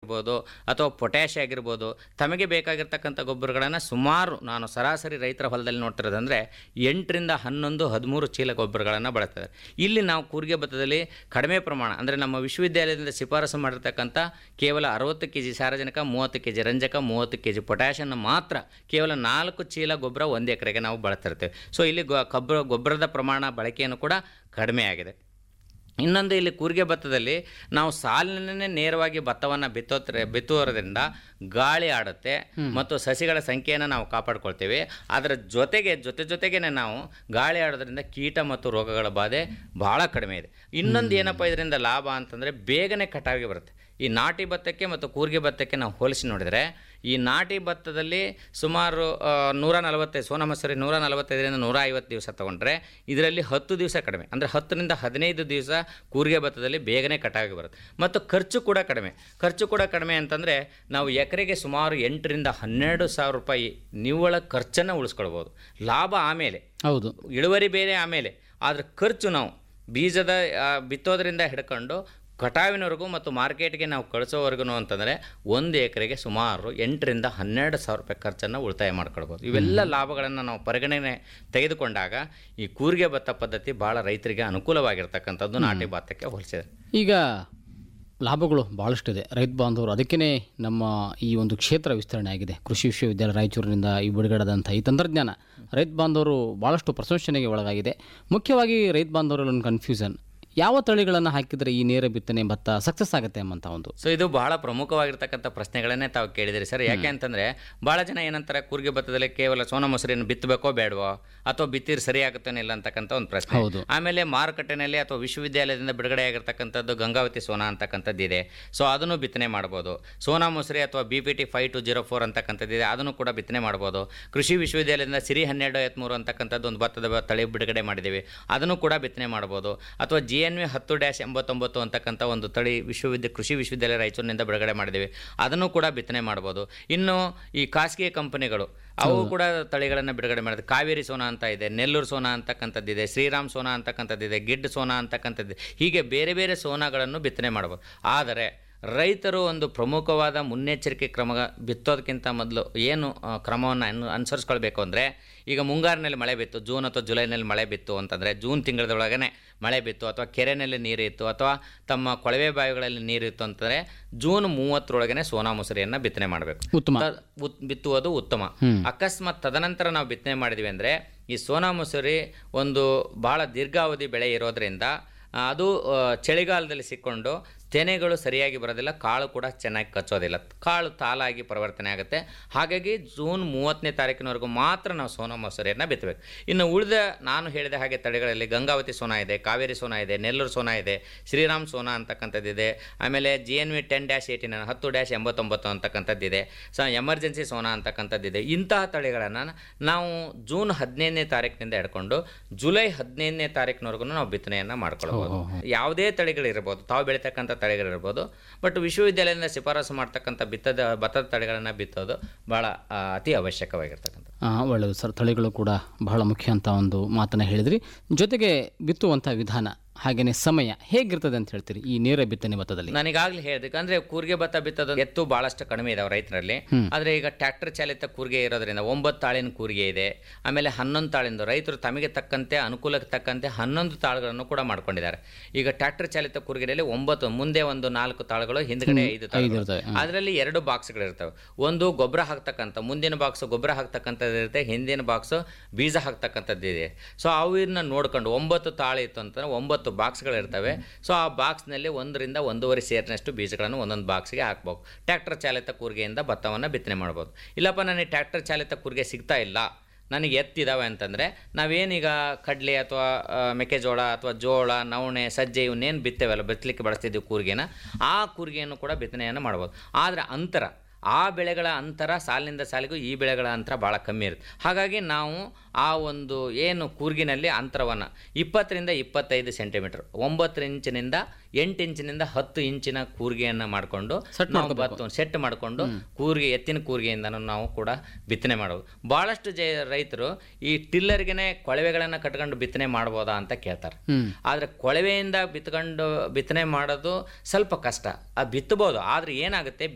ಆಗಿರ್ಬೋದು ಅಥವಾ ಪೊಟ್ಯಾಶ್ ಆಗಿರ್ಬೋದು ತಮಗೆ ಬೇಕಾಗಿರ್ತಕ್ಕಂಥ ಗೊಬ್ಬರಗಳನ್ನು ಸುಮಾರು ನಾನು ಸರಾಸರಿ ರೈತರ ಹೊಲದಲ್ಲಿ ನೋಡ್ತಿರೋದಂದರೆ ಎಂಟರಿಂದ ಹನ್ನೊಂದು ಹದಿಮೂರು ಚೀಲ ಗೊಬ್ಬರಗಳನ್ನು ಬಳಸ್ತಾರೆ ಇಲ್ಲಿ ನಾವು ಕೂರಿಗೆ ಭತ್ತದಲ್ಲಿ ಕಡಿಮೆ ಪ್ರಮಾಣ ಅಂದರೆ ನಮ್ಮ ವಿಶ್ವವಿದ್ಯಾಲಯದಿಂದ ಶಿಫಾರಸು ಮಾಡಿರ್ತಕ್ಕಂಥ ಕೇವಲ ಅರವತ್ತು ಕೆ ಜಿ ಸಾರಜನಕ ಮೂವತ್ತು ಕೆ ಜಿ ರಂಜಕ ಮೂವತ್ತು ಕೆ ಜಿ ಪೊಟ್ಯಾಷನ್ನು ಮಾತ್ರ ಕೇವಲ ನಾಲ್ಕು ಚೀಲ ಗೊಬ್ಬರ ಒಂದು ಎಕರೆಗೆ ನಾವು ಬಳಸ್ತಿರ್ತೇವೆ ಸೊ ಇಲ್ಲಿ ಗೊ ಕಬ್ಬ ಗೊಬ್ಬರದ ಪ್ರಮಾಣ ಬಳಕೆಯನ್ನು ಕೂಡ ಕಡಿಮೆ ಆಗಿದೆ ಇನ್ನೊಂದು ಇಲ್ಲಿ ಕೂರಿಗೆ ಭತ್ತದಲ್ಲಿ ನಾವು ಸಾಲಿನಲ್ಲೇ ನೇರವಾಗಿ ಭತ್ತವನ್ನು ಬಿತ್ತೋತ್ರ ಬಿತ್ತುವುದರಿಂದ ಗಾಳಿ ಆಡುತ್ತೆ ಮತ್ತು ಸಸಿಗಳ ಸಂಖ್ಯೆಯನ್ನು ನಾವು ಕಾಪಾಡ್ಕೊಳ್ತೇವೆ ಅದರ ಜೊತೆಗೆ ಜೊತೆ ಜೊತೆಗೇನೆ ನಾವು ಗಾಳಿ ಆಡೋದ್ರಿಂದ ಕೀಟ ಮತ್ತು ರೋಗಗಳ ಬಾಧೆ ಭಾಳ ಕಡಿಮೆ ಇದೆ ಇನ್ನೊಂದು ಏನಪ್ಪ ಇದರಿಂದ ಲಾಭ ಅಂತಂದರೆ ಬೇಗನೆ ಕಟಾವಿಗೆ ಬರುತ್ತೆ ಈ ನಾಟಿ ಭತ್ತಕ್ಕೆ ಮತ್ತು ಕೂರಿಗೆ ಭತ್ತಕ್ಕೆ ನಾವು ಹೋಲಿಸಿ ನೋಡಿದರೆ ಈ ನಾಟಿ ಭತ್ತದಲ್ಲಿ ಸುಮಾರು ಆ, ನೂರ ನಲವತ್ತೈದು ಸೋನಾ ಮಸೂರಿ ನೂರ ನಲವತ್ತೈದರಿಂದ ನೂರ ಐವತ್ತು ದಿವಸ ತೊಗೊಂಡ್ರೆ ಇದರಲ್ಲಿ ಹತ್ತು ದಿವಸ ಕಡಿಮೆ ಅಂದರೆ ಹತ್ತರಿಂದ ಹದಿನೈದು ದಿವಸ ಕೂರಿಗೆ ಭತ್ತದಲ್ಲಿ ಬೇಗನೆ ಕಟಾವಿಗೆ ಬರುತ್ತೆ ಮತ್ತು ಖರ್ಚು ಕೂಡ ಕಡಿಮೆ ಖರ್ಚು ಕೂಡ ಕಡಿಮೆ ಅಂತಂದರೆ ನಾವು ಎಕರೆಗೆ ಸುಮಾರು ಎಂಟರಿಂದ ಹನ್ನೆರಡು ಸಾವಿರ ರೂಪಾಯಿ ನಿವ್ವಳ ಖರ್ಚನ್ನು ಉಳಿಸ್ಕೊಳ್ಬೋದು ಲಾಭ ಆಮೇಲೆ ಹೌದು ಇಳುವರಿ ಬೇರೆ ಆಮೇಲೆ ಆದರೆ ಖರ್ಚು ನಾವು ಬೀಜದ ಆ, ಬಿತ್ತೋದ್ರಿಂದ ಹಿಡ್ಕೊಂಡು ಕಟಾವಿನವರೆಗೂ ಮತ್ತು ಮಾರ್ಕೆಟ್ಗೆ ನಾವು ಕಳಿಸೋವರೆಗೂ ಅಂತಂದರೆ ಒಂದು ಎಕರೆಗೆ ಸುಮಾರು ಎಂಟರಿಂದ ಹನ್ನೆರಡು ಸಾವಿರ ರೂಪಾಯಿ ಖರ್ಚನ್ನು ಉಳಿತಾಯ ಮಾಡ್ಕೊಳ್ಬೋದು ಇವೆಲ್ಲ ಲಾಭಗಳನ್ನು ನಾವು ಪರಿಗಣನೆ ತೆಗೆದುಕೊಂಡಾಗ ಈ ಕೂರಿಗೆ ಭತ್ತ ಪದ್ಧತಿ ಭಾಳ ರೈತರಿಗೆ ಅನುಕೂಲವಾಗಿರ್ತಕ್ಕಂಥದ್ದು ನಾಟಿ ಭತ್ತಕ್ಕೆ ಹೋಲಿಸಿದೆ ಈಗ ಲಾಭಗಳು ಭಾಳಷ್ಟಿದೆ ರೈತ ಬಾಂಧವರು ಅದಕ್ಕೇ ನಮ್ಮ ಈ ಒಂದು ಕ್ಷೇತ್ರ ವಿಸ್ತರಣೆ ಆಗಿದೆ ಕೃಷಿ ವಿಶ್ವವಿದ್ಯಾಲಯ ರಾಯಚೂರಿನಿಂದ ಈ ಬಿಡುಗಡೆದಂಥ ಈ ತಂತ್ರಜ್ಞಾನ ರೈತ ಬಾಂಧವರು ಭಾಳಷ್ಟು ಪ್ರಶಂಸನೆಗೆ ಒಳಗಾಗಿದೆ ಮುಖ್ಯವಾಗಿ ರೈತ ಬಾಂಧವರಲ್ಲಿ ಒಂದು ಕನ್ಫ್ಯೂಷನ್ ಯಾವ ತಳಿಗಳನ್ನು ಹಾಕಿದರೆ ಈ ನೇರ ಬಿತ್ತನೆ ಭತ್ತ ಸಕ್ಸಸ್ ಆಗುತ್ತೆ ಎಂಬಂತ ಒಂದು ಸೊ ಇದು ಬಹಳ ಪ್ರಮುಖವಾಗಿರ್ತಕ್ಕಂಥ ಪ್ರಶ್ನೆಗಳನ್ನೇ ತಾವು ಕೇಳಿದಿರಿ ಸರ್ ಯಾಕೆ ಅಂತಂದ್ರೆ ಬಹಳ ಜನ ಏನಂತಾರೆ ಕೂರ್ಗೆ ಭತ್ತದಲ್ಲಿ ಕೇವಲ ಸೋನಾ ಮೊಸರಿನ ಬಿತ್ತಬೇಕೋ ಬೇಡವೋ ಅಥವಾ ಬಿತ್ತಿದ್ರೆ ಸರಿ ಆಗುತ್ತೋ ಇಲ್ಲ ಅಂತಕ್ಕಂಥ ಒಂದು ಪ್ರಶ್ನೆ ಹೌದು. ಆಮೇಲೆ ಮಾರುಕಟ್ಟೆನಲ್ಲಿ ಅಥವಾ ವಿಶ್ವವಿದ್ಯಾಲಯದಿಂದ ಬಿಡುಗಡೆ ಆಗಿರ್ತಕ್ಕಂಥದ್ದು ಗಂಗಾವತಿ ಸೋನಾ ಅಂತಕ್ಕಂಥದ್ದು ಇದೆ ಸೊ ಅದನ್ನು ಬಿತ್ತನೆ ಮಾಡ್ಬೋದು ಸೋನಾ ಮೊಸರಿ ಅಥವಾ B P T five two zero four ಅಂತಕ್ಕಂಥದ್ದು ಇದೆ ಅದನ್ನು ಕೂಡ ಬಿತ್ತನೆ ಮಾಡ್ಬೋದು ಕೃಷಿ ವಿಶ್ವವಿದ್ಯಾಲಯದಿಂದ ಸಿರಿ ಹನ್ನೆರಡು ಐವತ್ಮೂರು ಅಂತಕ್ಕಂಥದ್ದು ಒಂದು ಭತ್ತದ ಬ- ತಳಿ ಬಿಡುಗಡೆ ಮಾಡಿದ್ದೀವಿ ಅದನ್ನು ಕೂಡ ಬಿತ್ತನೆ ಮಾಡ್ಬೋದು ಅಥವಾ ಜಿ ಎನ್ ವಿ ಹತ್ತು ಡ್ಯಾಶ್ ಎಂಬತ್ತೊಂಬತ್ತು ಅಂತಕ್ಕಂಥ ಒಂದು ತಳಿ ವಿಶ್ವವಿದ್ಯ ಕೃಷಿ ವಿಶ್ವವಿದ್ಯಾಲಯ ರಾಯಚೂರಿನಿಂದ ಬಿಡುಗಡೆ ಮಾಡಿದ್ದೀವಿ ಅದನ್ನು ಕೂಡ ಬಿತ್ತನೆ ಮಾಡ್ಬೋದು ಇನ್ನು ಈ ಖಾಸಗಿ ಕಂಪನಿಗಳು ಅವು ಕೂಡ ತಳಿಗಳನ್ನು ಬಿಡುಗಡೆ ಮಾಡಿದೆ ಕಾವೇರಿ ಸೋನಾ ಅಂತ ಇದೆ ನೆಲ್ಲೂರು ಸೋನಾ ಅಂತಕ್ಕಂಥದ್ದಿದೆ ಶ್ರೀರಾಮ್ ಸೋನಾ ಅಂತಕ್ಕಂಥದ್ದಿದೆ ಗಿಡ್ ಸೋನಾ ಅಂತಕ್ಕಂಥದ್ದು ಹೀಗೆ ಬೇರೆ ಬೇರೆ ಸೋನಾಗಳನ್ನು ಬಿತ್ತನೆ ಮಾಡ್ಬೋದು ಆದರೆ ರೈತರು ಒಂದು ಪ್ರಮುಖವಾದ ಮುನ್ನೆಚ್ಚರಿಕೆ ಕ್ರಮ ಬಿತ್ತೋದಕ್ಕಿಂತ ಮೊದಲು ಏನು ಕ್ರಮವನ್ನು ಅನು ಅನುಸರಿಸ್ಕೊಳ್ಬೇಕು ಅಂದರೆ ಈಗ ಮುಂಗಾರಿನಲ್ಲಿ ಮಳೆ ಬಿತ್ತು ಜೂನ್ ಅಥವಾ ಜುಲೈನಲ್ಲಿ ಮಳೆ ಬಿತ್ತು ಅಂತಂದರೆ ಜೂನ್ ತಿಂಗಳದೊಳಗನೆ ಮಳೆ ಬಿತ್ತು ಅಥವಾ ಕೆರೆಯಲ್ಲಿ ನೀರು ಇತ್ತು ಅಥವಾ ತಮ್ಮ ಕೊಳವೆ ಬಾವಿಗಳಲ್ಲಿ ನೀರು ಇತ್ತು ಅಂತಂದರೆ ಜೂನ್ ಮೂವತ್ತರೊಳಗನೆ ಸೋನಾ ಮೊಸರಿಯನ್ನು ಬಿತ್ತನೆ ಮಾಡಬೇಕು ಉತ್ತಮ ತ- ಉತ್- ಬಿತ್ತುವುದು ಉತ್ತಮ ಅಕಸ್ಮಾತ್ ತದನಂತರ ನಾವು ಬಿತ್ತನೆ ಮಾಡಿದ್ವಿ ಅಂದರೆ ಈ ಸೋನಾ ಮೊಸರಿ ಒಂದು ಭಾಳ ದೀರ್ಘಾವಧಿ ಬೆಳೆ ಇರೋದ್ರಿಂದ ಆ, ಅದು ಆ, ಚಳಿಗಾಲದಲ್ಲಿ ಸಿಕ್ಕೊಂಡು ತೆನೆಗಳು ಸರಿಯಾಗಿ ಬರೋದಿಲ್ಲ ಕಾಳು ಕೂಡ ಚೆನ್ನಾಗಿ ಕಚ್ಚೋದಿಲ್ಲ ಕಾಳು ತಾಲಾಗಿ ಪರಿವರ್ತನೆ ಆಗುತ್ತೆ ಹಾಗಾಗಿ ಜೂನ್ ಮೂವತ್ತನೇ ತಾರೀಕಿನವರೆಗೂ ಮಾತ್ರ ನಾವು ಸೋನಾ ಮೊಸರಿಯನ್ನು ಬಿತ್ತಬೇಕು ಇನ್ನು ಉಳಿದ ನಾನು ಹೇಳಿದ ಹಾಗೆ ತಳಿಗಳಲ್ಲಿ ಗಂಗಾವತಿ ಸೋನಾ ಇದೆ ಕಾವೇರಿ ಸೋನಾ ಇದೆ ನೆಲ್ಲೂರು ಸೋನಾ ಇದೆ ಶ್ರೀರಾಮ್ ಸೋನಾ ಅಂತಕ್ಕಂಥದ್ದಿದೆ ಆಮೇಲೆ G N V ten dash eighteen ಹತ್ತು ಡ್ಯಾಶ್ ಎಂಬತ್ತೊಂಬತ್ತು ಅಂತಕ್ಕಂಥದ್ದಿದೆ ಸೊ ಎಮರ್ಜೆನ್ಸಿ ಸೋನಾ ಅಂತಕ್ಕಂಥದ್ದಿದೆ ಇಂತಹ ತಳಿಗಳನ್ನು ನಾವು ಜೂನ್ ಹದಿನೈದನೇ ತಾರೀಕಿನಿಂದ ಹಿಡ್ಕೊಂಡು ಜುಲೈ ಹದಿನೈದನೇ ತಾರೀಕಿನವರೆಗೂ ನಾವು ಬಿತ್ತನೆಯನ್ನು ಮಾಡ್ಕೊಳ್ಬೋದು ಯಾವುದೇ ತಳಿಗಳಿರ್ಬೋದು ತಾವು ಬೆಳೀತಕ್ಕಂಥ ತಳಿಗಳಿರ್ಬೋದು ಬಟ್ ವಿಶ್ವವಿದ್ಯಾಲಯದಿಂದ ಶಿಫಾರಸು ಮಾಡ್ತಕ್ಕಂಥ ಬಿತ್ತದ ಭತ್ತದ ತಳಿಗಳನ್ನು ಬಿತ್ತೋದು ಭಾಳ ಆ, ಅತಿ ಅವಶ್ಯಕವಾಗಿರ್ತಕ್ಕಂಥ ಆ, ಒಳ್ಳೆಯದು ಸರ್ ತಳಿಗಳು ಕೂಡ ಬಹಳ ಮುಖ್ಯ ಅಂತ ಒಂದು ಮಾತನ್ನು ಹೇಳಿದ್ರಿ ಜೊತೆಗೆ ಬಿತ್ತುವಂಥ ವಿಧಾನ ಹಾಗೆಯೇ ಸಮಯ ಹೇಗಿರ್ತದೆ ಅಂತ ಹೇಳ್ತೀರಿ ಈ ನೇರ ಬಿತ್ತನೆ ಭತ್ತದಲ್ಲಿ ನನಗಾಗ್ಲೇ ಹೇಳಿದೆ ಅಂದ್ರೆ ಕೂರ್ಗೆ ಭತ್ತ ಬಿತ್ತೋದು ಎತ್ತು ಬಹಳಷ್ಟು ಕಡಿಮೆ ಇದಾವೆ ರೈತರಲ್ಲಿ ಆದ್ರೆ ಈಗ ಟ್ರ್ಯಾಕ್ಟರ್ ಚಾಲಿತ ಕೂರ್ಗೆ ಇರೋದ್ರಿಂದ ಒಂಬತ್ತು ತಾಳಿನ ಕೂರ್ಗೆ ಇದೆ ಆಮೇಲೆ ಹನ್ನೊಂದು ತಾಳಿಂದು ರೈತರು ತಮಗೆ ತಕ್ಕಂತೆ ಅನುಕೂಲಕ್ಕೆ ತಕ್ಕಂತೆ ಹನ್ನೊಂದು ತಾಳುಗಳನ್ನು ಕೂಡ ಮಾಡ್ಕೊಂಡಿದ್ದಾರೆ ಈಗ ಟ್ರ್ಯಾಕ್ಟರ್ ಚಾಲಿತ ಕೂರ್ಗೆಯಲ್ಲಿ ಒಂಬತ್ತು ಮುಂದೆ ಒಂದು ನಾಲ್ಕು ತಾಳುಗಳು ಹಿಂದ್ಗಡೆ ಐದು ತಾಳುಗಳು ಇರ್ತವೆ. ಅದರಲ್ಲಿ ಎರಡು ಬಾಕ್ಸ್ಗಳು ಇರ್ತವೆ ಒಂದು ಗೊಬ್ಬರ ಹಾಕ್ತಕ್ಕಂಥ ಮುಂದಿನ ಬಾಕ್ಸ್ ಗೊಬ್ಬರ ಹಾಕ್ತಕ್ಕಂಥದ್ದು ಇರುತ್ತೆ ಹಿಂದಿನ ಬಾಕ್ಸ್ ಬೀಜ ಹಾಕ್ತಕ್ಕಂಥದ್ದು ಇದೆ ಸೊ ಅವನ್ನ ನೋಡ್ಕೊಂಡು ಒಂಬತ್ತು ತಾಳು ಇತ್ತು ಅಂತಂದ್ರೆ ಒಂಬತ್ತು ಬಾಕ್ಸ್ಗಳು ಇರ್ತವೆ ಸೊ ಆ ಬಾಕ್ಸ್ನಲ್ಲಿ ಒಂದರಿಂದ ಒಂದೂವರೆ ಸೇರಿನಷ್ಟು ಬೀಜಗಳನ್ನು ಒಂದೊಂದು ಬಾಕ್ಸ್ಗೆ ಹಾಕ್ಬೇಕು ಟ್ರ್ಯಾಕ್ಟರ್ ಚಾಲಿತ ಕೂರ್ಗೆಯಿಂದ ಭತ್ತವನ್ನು ಬಿತ್ತನೆ ಮಾಡ್ಬೋದು ಇಲ್ಲಪ್ಪ ನನಗೆ ಟ್ರ್ಯಾಕ್ಟರ್ ಚಾಲಿತ ಕೂರ್ಗೆ ಸಿಗ್ತಾ ಇಲ್ಲ ನನಗೆ ಎತ್ತಿದಾವೆ ಅಂತಂದರೆ ನಾವೇನೀಗ ಕಡಲೆ ಅಥವಾ ಆ, ಮೆಕ್ಕೆಜೋಳ ಅಥವಾ ಜೋಳ ನವಣೆ ಸಜ್ಜೆ ಇವನ್ನೇನು ಬಿತ್ತೇವಲ್ಲ ಬಿತ್ತಲಿಕ್ಕೆ ಬಳಸ್ತಿದ್ದೀವಿ ಕೂರ್ಗೆನ ಆ ಕೂರ್ಗೆಯನ್ನು ಕೂಡ ಬಿತ್ತನೆಯನ್ನು ಮಾಡ್ಬೋದು ಆದರೆ ಅಂತರ ಆ ಬೆಳೆಗಳ ಅಂತರ ಸಾಲಿನಿಂದ ಸಾಲಿಗೂ ಈ ಬೆಳೆಗಳ ಅಂತರ ಭಾಳ ಕಮ್ಮಿ ಇರುತ್ತೆ ಹಾಗಾಗಿ ನಾವು ಆ ಒಂದು ಏನು ಕೂರ್ಗಿನಲ್ಲಿ ಅಂತರವನ್ನು ಇಪ್ಪತ್ತರಿಂದ ಇಪ್ಪತ್ತೈದು ಸೆಂಟಿಮೀಟರ್ ಒಂಬತ್ತು ಇಂಚಿನಿಂದ ಎಂಟು ಇಂಚಿನಿಂದ ಹತ್ತು ಇಂಚಿನ ಕೂರ್ಗೆಯನ್ನು ಮಾಡಿಕೊಂಡು ನಾವು ಭತ್ತ ಸೆಟ್ ಮಾಡಿಕೊಂಡು ಕೂರ್ಗೆ ಎತ್ತಿನ ಕೂರ್ಗೆಯಿಂದನೂ ನಾವು ಕೂಡ ಬಿತ್ತನೆ ಮಾಡೋದು ಭಾಳಷ್ಟು ಜ ರೈತರು ಈ ಟಿಲ್ಲರ್ಗೆನೆ ಕೊಳವೆಗಳನ್ನು ಕಟ್ಕೊಂಡು ಬಿತ್ತನೆ ಮಾಡ್ಬೋದಾ ಅಂತ ಕೇಳ್ತಾರೆ ಆದರೆ ಕೊಳವೆಯಿಂದ ಬಿತ್ಕೊಂಡು ಬಿತ್ತನೆ ಮಾಡೋದು ಸ್ವಲ್ಪ ಕಷ್ಟ ಅದು ಬಿತ್ತಬೋದು ಆದರೆ ಏನಾಗುತ್ತೆ